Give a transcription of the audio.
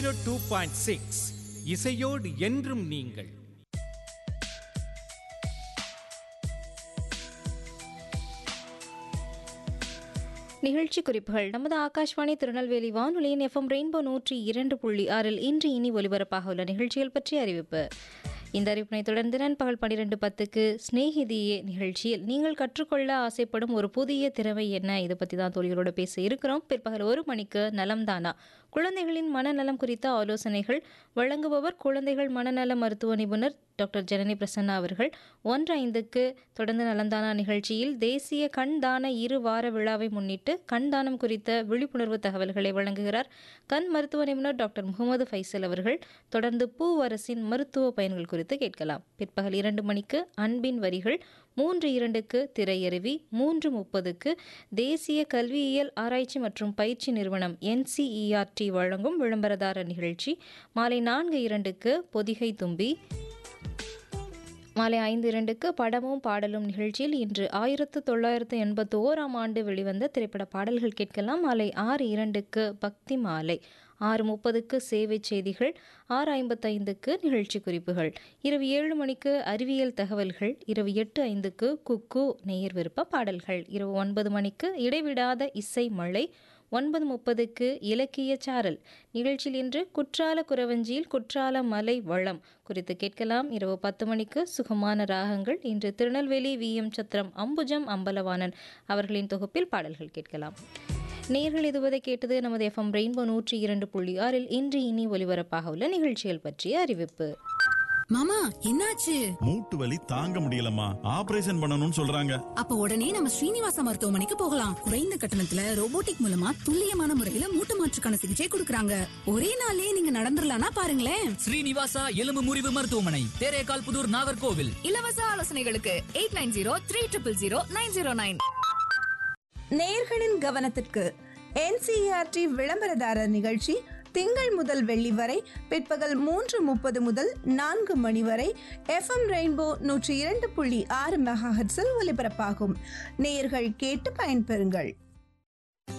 two point six இசையோடு என்றும் நீங்கள் நிகழ்ச்சி குறிப்புகள் நமது ஆகாஷ்வாணி திருநெல்வேலி வானொலியின் எஃப்எம் ரெயின்போ நூற்றி இரண்டு புள்ளி ஆறில் இன்று இனி ஒலிபரப்பாக உள்ள நிகழ்ச்சிகள் பற்றிய அறிவிப்பு இந்த அறிவிப்பினை தொடர்ந்து நண்பகல் பன்னிரெண்டு பத்துக்கு ஸ்நேகிதியே நிகழ்ச்சியில் நீங்கள் கற்றுக்கொள்ள ஆசைப்படும் ஒரு புதிய திறமை என்ன இதை பற்றி தான் தோழிகளோட பேச இருக்கிறோம் பிற்பகல் ஒரு மணிக்கு நலம்தானா குழந்தைகளின் மனநலம் குறித்த ஆலோசனைகள் வழங்குபவர் குழந்தைகள் மனநல மருத்துவ நிபுணர் டாக்டர் ஜனனி பிரசன்னா அவர்கள் ஒன்று ஐந்துக்கு தொடர்ந்து நலந்தானா நிகழ்ச்சியில் தேசிய கண் தான இரு வார விழாவை முன்னிட்டு கண் தானம் குறித்த விழிப்புணர்வு தகவல்களை வழங்குகிறார் கண் மருத்துவ நிபுணர் டாக்டர் முகமது ஃபைசல் அவர்கள் தொடர்ந்து பூவரசின் மருத்துவ பயன்கள் குறித்து கேட்கலாம் பிற்பகல் இரண்டு மணிக்கு அன்பின் வரிகள் மூன்று இரண்டுக்கு திரையருவி மூன்று முப்பதுக்கு தேசிய கல்வியியல் ஆராய்ச்சி மற்றும் பயிற்சி நிறுவனம் என்சிஇஆர்டி வழங்கும் விளம்பரதார நிகழ்ச்சி மாலை நான்கு இரண்டுக்கு பொதிகை தும்பி மாலை ஐந்து இரண்டுக்கு படமும் பாடலும் நிகழ்ச்சியில் இன்று ஆயிரத்து தொள்ளாயிரத்து எண்பத்தி ஓராம் ஆண்டு வெளிவந்த திரைப்பட பாடல்கள் கேட்கலாம் மாலை ஆறு இரண்டுக்கு பக்தி மாலை ஆறு முப்பதுக்கு சேவை செய்திகள் ஆறு ஐம்பத்தைந்துக்கு நிகழ்ச்சி குறிப்புகள் இரவு ஏழு மணிக்கு அறிவியல் தகவல்கள் இரவு எட்டு ஐந்துக்கு குக்கு நேயர் விருப்ப பாடல்கள் இரவு ஒன்பது மணிக்கு இடைவிடாத இசை மழை ஒன்பது முப்பதுக்கு இலக்கிய சாரல் நிகழ்ச்சியில் இன்று குற்றால குறவஞ்சியில் குற்றால மலை வளம் குறித்து கேட்கலாம் இரவு பத்து மணிக்கு சுகமான ராகங்கள் இன்று திருநெல்வேலி வி எம் சத்திரம் அம்புஜம் அம்பலவாணன் அவர்களின் தொகுப்பில் பாடல்கள் கேட்கலாம் நேர்கள் இதுவரை கேட்டது நமது எஃப்எம் ரெயின்போ நூற்றி இரண்டு புள்ளி ஆறில் இன்று இனி ஒலிபரப்பாக உள்ள நிகழ்ச்சிகள் பற்றிய அறிவிப்பு மாமா என்னாச்சு மூட்டு வலி தாங்க முடியலம்மா ஆபரேஷன் பண்ணணும்னு சொல்றாங்க அப்ப உடனே நம்ம ஸ்ரீனிவாசா மருத்துவமனைக்கு போகலாம் குறைந்த கட்டணத்துல ரோபோட்டிக் மூலமா துல்லியமான முறையில மூட்டு மாற்றுக்கான சிகிச்சை கொடுக்கறாங்க ஒரே நாள்லயே நீங்க நடந்துடலாம்னா பாருங்களேன் ஸ்ரீனிவாசா எலும்பு முறிவு மருத்துவமனை தேரேகால் புதூர் நாகர்கோவில் இலவச ஆலோசனைகளுக்கு eight nine zero three triple zero nine zero nine நேர்களின் கவனத்திற்கு என்சிஆர்டி விளம்பரதாரர் நிகழ்ச்சி திங்கள் முதல் வெள்ளி வரை பிற்பகல் மூன்று முப்பது முதல் நான்கு மணி வரை எஃப்எம் ரெயின்போ நூற்றி இரண்டு புள்ளி ஆறு மெகாஹெட்ஸில் ஒலிபரப்பாகும் நேயர்கள் கேட்டு பயன்பெறுங்கள்